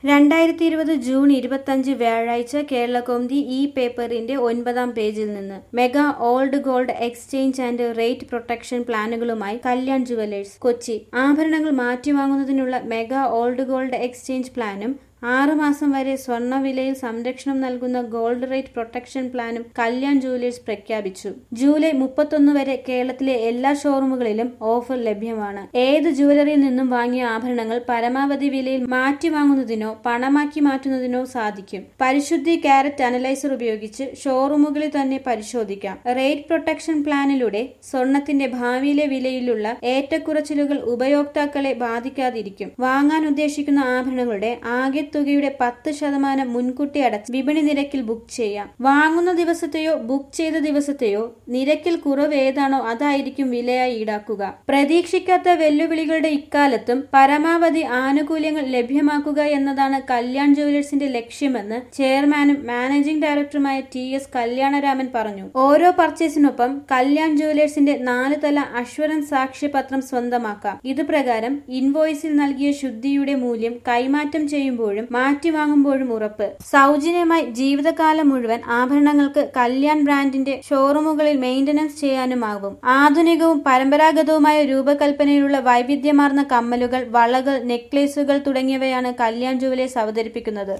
രണ്ടായിരത്തി ഇരുപത് ജൂൺ ഇരുപത്തഞ്ച് വ്യാഴാഴ്ച കേരളകൗമുദി ഈ പേപ്പറിന്റെ ഒൻപതാം പേജിൽ നിന്ന് mega old gold exchange and rate protection പ്ലാനുകളുമായി കല്യാൺ ജുവലേഴ്സ് കൊച്ചി ആഭരണങ്ങൾ മാറ്റിവാങ്ങുന്നതിനുള്ള മെഗാ ഓൾഡ് ഗോൾഡ് എക്സ്ചേഞ്ച് പ്ലാനും ആറ് മാസം വരെ സ്വർണ്ണ വിലയിൽ സംരക്ഷണം നൽകുന്ന ഗോൾഡ് റേറ്റ് പ്രൊട്ടക്ഷൻ പ്ലാനും കല്യാൺ ജുവലേഴ്സ് പ്രഖ്യാപിച്ചു ജൂലൈ മുപ്പത്തൊന്ന് വരെ കേരളത്തിലെ എല്ലാ ഷോറൂമുകളിലും ഓഫർ ലഭ്യമാണ് ഏത് ജുവലറിയിൽ നിന്നും വാങ്ങിയ ആഭരണങ്ങൾ പരമാവധി വിലയിൽ മാറ്റി വാങ്ങുന്നതിനോ പണമാക്കി മാറ്റുന്നതിനോ സാധിക്കും പരിശുദ്ധി കാരറ്റ് അനലൈസർ ഉപയോഗിച്ച് ഷോറൂമുകളിൽ തന്നെ പരിശോധിക്കാം റേറ്റ് പ്രൊട്ടക്ഷൻ പ്ലാനിലൂടെ സ്വർണത്തിന്റെ ഭാവിയിലെ വിലയിലുള്ള ഏറ്റക്കുറച്ചിലുകൾ ഉപയോക്താക്കളെ ബാധിക്കാതിരിക്കും വാങ്ങാൻ ഉദ്ദേശിക്കുന്ന ആഭരണങ്ങളുടെ ആകെ തുകയുടെ പത്ത് ശതമാനം മുൻകൂട്ടി അടച്ച് വിപണി നിരക്കിൽ ബുക്ക് ചെയ്യാം വാങ്ങുന്ന ദിവസത്തെയോ ബുക്ക് ചെയ്ത ദിവസത്തെയോ നിരക്കിൽ കുറവ് ഏതാണോ അതായിരിക്കും വിലയായി ഈടാക്കുക പ്രതീക്ഷിക്കാത്ത വെല്ലുവിളികളുടെ ഇക്കാലത്തും പരമാവധി ആനുകൂല്യങ്ങൾ ലഭ്യമാക്കുക എന്നതാണ് കല്യാൺ ജുവലേഴ്സിന്റെ ലക്ഷ്യമെന്ന് ചെയർമാനും മാനേജിംഗ് ഡയറക്ടറുമായ ടി എസ് കല്യാണരാമൻ പറഞ്ഞു ഓരോ പർച്ചേസിനൊപ്പം കല്യാൺ ജുവലേഴ്സിന്റെ നാല് തല അഷ്വറൻസ് സാക്ഷ്യപത്രം സ്വന്തമാക്കാം ഇത് പ്രകാരം ഇൻവോയ്സിൽ നൽകിയ ശുദ്ധിയുടെ മൂല്യം കൈമാറ്റം ചെയ്യുമ്പോഴും മാറ്റി വാങ്ങുമ്പോഴും ഉറപ്പ് സൗജന്യമായി ജീവിതകാലം മുഴുവൻ ആഭരണങ്ങൾക്ക് കല്യാൺ ബ്രാൻഡിന്റെ ഷോറൂമുകളിൽ മെയിന്റനൻസ് ചെയ്യാനുമാകും ആധുനികവും പരമ്പരാഗതവുമായ രൂപകൽപ്പനയിലുള്ള വൈവിധ്യമാർന്ന കമ്മലുകൾ വളകൾ നെക്ലേസുകൾ തുടങ്ങിയവയാണ് കല്യാൺ ജുവലേഴ്സ് അവതരിപ്പിക്കുന്നത്